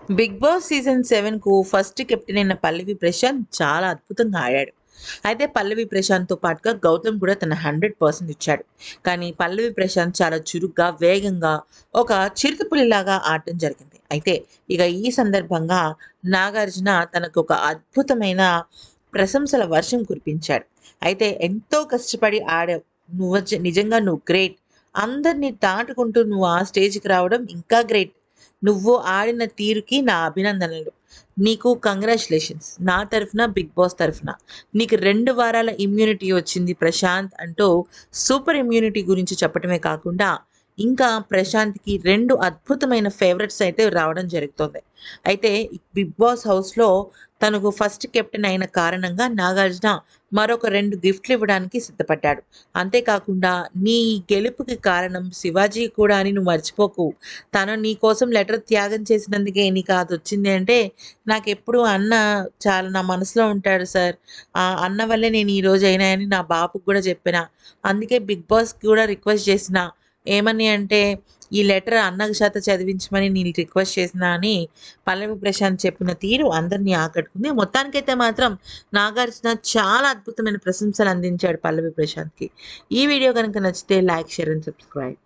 big boss season సెవెన్కు first captain అయిన పల్లవి ప్రశాంత్ చాలా అద్భుతంగా ఆడాడు అయితే పల్లవి ప్రశాంత్తో పాటుగా గౌతమ్ కూడా తన హండ్రెడ్ పర్సెంట్ ఇచ్చాడు కానీ పల్లవి ప్రశాంత్ చాలా చురుగ్గా వేగంగా ఒక చిరుతపులిలాగా ఆడటం జరిగింది అయితే ఇక ఈ సందర్భంగా నాగార్జున తనకు ఒక అద్భుతమైన ప్రశంసల వర్షం కురిపించాడు అయితే ఎంతో కష్టపడి ఆడావు నువ్వు వచ్చి- నిజంగా నువ్వు గ్రేట్ అందరినీ దాటుకుంటూ నువ్వు ఆ స్టేజ్కి రావడం ఇంకా గ్రేట్ నువ్వు ఆడిన తీరుకి నా అభినందనలు నీకు కంగ్రాచులేషన్స్ నా తరఫున బిగ్ బాస్ తరఫున నీకు రెండు వారాల ఇమ్యూనిటీ వచ్చింది ప్రశాంత్ అంటూ సూపర్ ఇమ్యూనిటీ గురించి చెప్పడమే కాకుండా ఇంకా ప్రశాంత్కి రెండు అద్భుతమైన ఫేవరెట్స్ అయితే రావడం జరుగుతుంది అయితే ఈ బిగ్ బాస్ హౌస్లో తనకు ఫస్ట్ కెప్టెన్ అయిన కారణంగా నాగార్జున మరొక రెండు గిఫ్ట్లు ఇవ్వడానికి సిద్ధపడ్డాడు అంతేకాకుండా నీ గెలుపుకి కారణం శివాజీ కూడా అని నువ్వు మర్చిపోకు తను నీ కోసం లెటర్ త్యాగం చేసినందుకే నీకు అది వచ్చింది అంటే నాకు ఎప్పుడు అన్న చాలా నా మనసులో ఉంటాడు సార్ ఆ అన్న వల్లే నేను ఈ రోజు అయినా అని నా బాబుకు కూడా చెప్పిన అందుకే బిగ్ బాస్కి కూడా రిక్వెస్ట్ చేసిన ఏమని అంటే ఈ లెటర్ అన్నకు చేత చదివించమని నేను రిక్వెస్ట్ చేసిన అని పల్లవి ప్రశాంత్ చెప్పిన తీరు అందరినీ ఆకట్టుకుంది మొత్తానికైతే మాత్రం నాగార్జున చాలా అద్భుతమైన ప్రశంసలు అందించాడు పల్లవి ప్రశాంత్కి ఈ వీడియో కనుక నచ్చితే లైక్ షేర్ అండ్ సబ్స్క్రైబ్